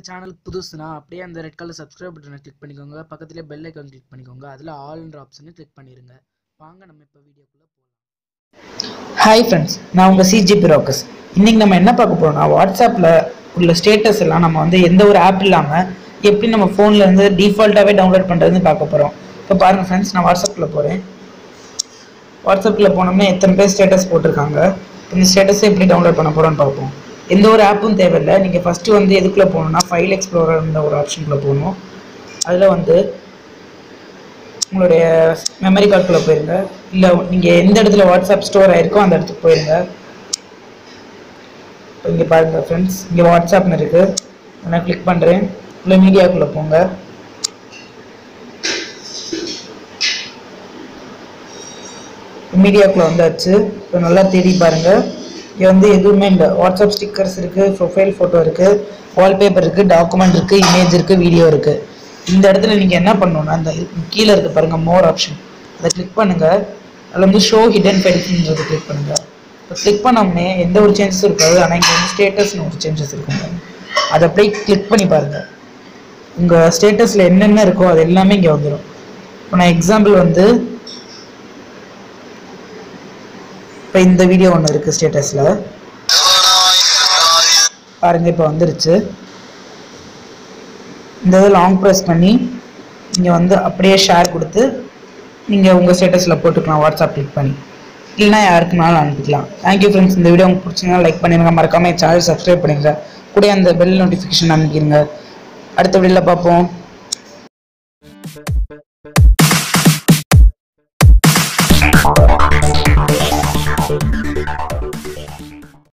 சேனலுக்கு புதுசுனா அப்படியே அந்த ரெட் கலர் சப்ஸ்கிரைப் பட்டனை கிளிக் பண்ணிக்கோங்க பக்கத்துலேயே பெல் ஐக்கான் கிளிக் பண்ணிக்கோங்க அதில் ஆல்ன்ற ஆப்ஷனை கிளிக் பண்ணிடுங்க வாங்க நம்ம இப்போ வீடியோக்குள்ளே போகலாம் ஹாய் ஃப்ரெண்ட்ஸ் நான் உங்கள் சிஜிபி ராக்கஸ் இன்றைக்கி நம்ம என்ன பார்க்க போகிறோம்னா வாட்ஸ்அப்பில் உள்ள ஸ்டேட்டஸ் எல்லாம் நம்ம வந்து எந்த ஒரு ஆப் இல்லாமல் எப்படி நம்ம ஃபோனில் இருந்து டிஃபால்ட்டாகவே டவுன்லோட் பண்ணுறதுன்னு பார்க்க போகிறோம் இப்போ பாருங்கள் ஃப்ரெண்ட்ஸ் நான் வாட்ஸ்அப்பில் போகிறேன் வாட்ஸ்அப்பில் போனோம்னா எத்தனை பேர் ஸ்டேட்டஸ் போட்டிருக்காங்க இந்த ஸ்டேட்டஸை எப்படி டவுன்லோட் பண்ண போகிறோம்னு பார்ப்போம் எந்த ஒரு ஆப்பும் தேவையில்லை நீங்கள் ஃபஸ்ட்டு வந்து எதுக்குள்ளே போகணும்னா ஃபைல் எக்ஸ்ப்ளோரர்ன்ற ஒரு ஆப்ஷனுக்குள்ளே போகணும் அதில் வந்து உங்களுடைய மெமரி கார்டுக்குள்ளே போயிருங்க இல்லை நீங்கள் எந்த இடத்துல வாட்ஸ்அப் ஸ்டோர் ஆயிருக்கோ அந்த இடத்துக்கு போயிருங்க இப்போ இங்கே பாருங்கள் ஃப்ரெண்ட்ஸ் இங்கே வாட்ஸ்அப்னு இருக்குது நான் கிளிக் பண்ணுறேன் உள்ள மீடியாக்குள்ளே போங்க மீடியாக்குள்ளே வந்தாச்சு இப்போ நல்லா தேடி பாருங்கள் இங்கே வந்து எதுவுமே இல்லை வாட்ஸ்அப் ஸ்டிக்கர்ஸ் இருக்குது ப்ரொஃபைல் ஃபோட்டோ இருக்குது வால்பேப்பர் இருக்குது டாக்குமெண்ட் இருக்குது இமேஜ் இருக்குது வீடியோ இருக்குது இந்த இடத்துல நீங்கள் என்ன பண்ணணும்னா அந்த கீழே இருக்குது பாருங்கள் மோர் ஆப்ஷன் அதை கிளிக் பண்ணுங்கள் அதில் வந்து ஷோ ஹிடன் ஃபைல்ஸ்ன்றதை கிளிக் பண்ணுங்கள் இப்போ கிளிக் பண்ணோம்னே எந்த ஒரு சேஞ்சஸும் இருக்காது ஆனால் இங்கே வந்து ஸ்டேட்டஸ்னு ஒரு சேஞ்சஸ் இருக்குங்க அதை அப்படியே கிளிக் பண்ணி பாருங்கள் உங்கள் ஸ்டேட்டஸில் என்னென்ன இருக்கோ அது எல்லாமே இங்கே வந்துடும் இப்போ நான் எக்ஸாம்பிள் வந்து இப்போ இந்த வீடியோ ஒன்று இருக்குது ஸ்டேட்டஸில் பாருங்கள் இப்போ வந்துருச்சு இந்த இதை லாங் ப்ரெஸ் பண்ணி இங்கே வந்து அப்படியே ஷேர் கொடுத்து நீங்கள் உங்கள் ஸ்டேட்டஸில் போட்டுக்கலாம் வாட்ஸ்அப் கிளிக் பண்ணி இல்லைனா யாருக்குனாலும் அனுப்பிக்கலாம் தேங்க்யூ ஃப்ரெண்ட்ஸ் இந்த வீடியோ உங்களுக்கு பிடிச்சிங்கன்னா லைக் பண்ணிடுங்க மறக்காமல் சேனல் சப்ஸ்கிரைப் பண்ணிடுங்க கூட அந்த பெல் நோட்டிஃபிகேஷன் அனுப்பிடுங்க அடுத்த வீடியோவில் பார்ப்போம்